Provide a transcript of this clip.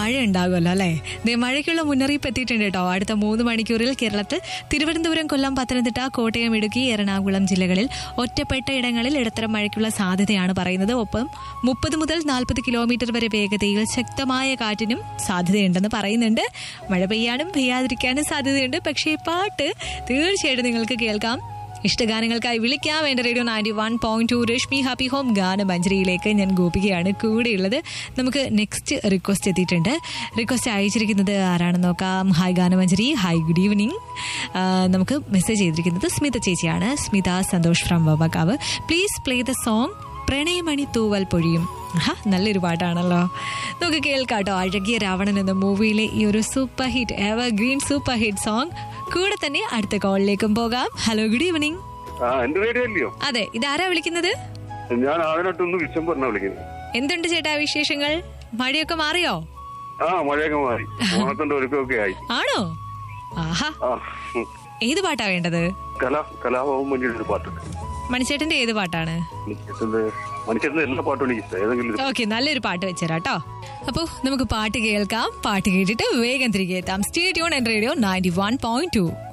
മഴ ഉണ്ടാകുമല്ലോ അല്ലേ ദേ മഴയ്ക്കുള്ള മുന്നറിയിപ്പ് എത്തിയിട്ടുണ്ട് കേട്ടോ അടുത്ത മൂന്ന് മണിക്കൂറിൽ കേരളത്തിൽ തിരുവനന്തപുരം കൊല്ലം പത്തനംതിട്ട കോട്ടയം ഇടുക്കി എറണാകുളം ജില്ലകളിൽ ഒറ്റപ്പെട്ട ഇടങ്ങളിൽ ഇടത്തരം മഴയ്ക്കുള്ള സാധ്യതയാണ് പറയുന്നത് ഒപ്പം മുപ്പത് മുതൽ നാൽപ്പത് കിലോമീറ്റർ വരെ വേഗതയിൽ ശക്തമായ കാറ്റിനും സാധ്യതയുണ്ടെന്ന് പറയുന്നുണ്ട് മഴ പെയ്യാനും പെയ്യാതിരിക്കാനും സാധ്യതയുണ്ട് പക്ഷേ ഈ പാട്ട് തീർച്ചയായിട്ടും നിങ്ങൾക്ക് കേൾക്കാം ഇഷ്ടഗാനങ്ങൾക്കായി വിളിക്കാം വേണ്ട radio ninety one point two Rashmi happy home ഗാനമഞ്ജരിയിലേക്ക് ഞാൻ ഗോപികയാണ് കൂടെയുള്ളത് നമുക്ക് നെക്സ്റ്റ് റിക്വസ്റ്റ് എത്തിയിട്ടുണ്ട് റിക്വസ്റ്റ് അയച്ചിരിക്കുന്നത് ആരാണെന്ന് നോക്കാം hi Ganamanjari hi good evening നമുക്ക് മെസ്സേജ് ചെയ്തിരിക്കുന്നത് സ്മിത ചേച്ചിയാണ് സ്മിത സന്തോഷ് ഫ്രം വബക്കാവ് പ്ലീസ് പ്ലേ ദ സോങ് പ്രണയമണി തൂവൽ പൊഴിയും ആഹാ നല്ലൊരു പാട്ടാണല്ലോ നമുക്ക് കേൾക്കാട്ടോ അഴകിയ രാവണൻ എന്ന മൂവിയിലെ ഈ ഒരു super hit evergreen super hit song കൂടെ തന്നെ അടുത്ത കോളിലേക്കും പോകാം ഹലോ ഗുഡ് ഈവനിങ് ആ എന്റെ റേഡിയോ അല്ലയോ അതെ ഇതാരാ വിളിക്കുന്നത് ഞാൻ അതിനകത്തൊന്ന് വിഷം പറഞ്ഞ വിളിക്കുന്നത് എന്തുണ്ട് ചേട്ടാ വിശേഷങ്ങൾ മഴയൊക്കെ മാറിയോ ആ മഴയൊക്കെ മാറി ഓണത്തിന്റെ ഒരുക്കമൊക്കെ ആയി ആണോ ആഹാ ആ ഉം. ഏത് പാട്ടാ വേണ്ടത് കലാ കലാഭവൻ വലിയൊരു പാട്ടുണ്ട് മണിച്ചേട്ടന്റെ ഏത് പാട്ടാണ് മനുഷ്യത്തിന്റെ മനുഷ്യത്തിന്റെ എല്ലാ പാട്ടും എനിക്ക് ഇഷ്ടം ഏതെങ്കിലും ഒരു ഓക്കെ നല്ലൊരു പാട്ട് വെച്ചുതരാം കേട്ടോ അപ്പോൾ നമുക്ക് പാട്ട് കേൾക്കാം പാട്ട് കേട്ടിട്ട് വേഗം തിരികെ എത്താം stay tune and radio ninety one point to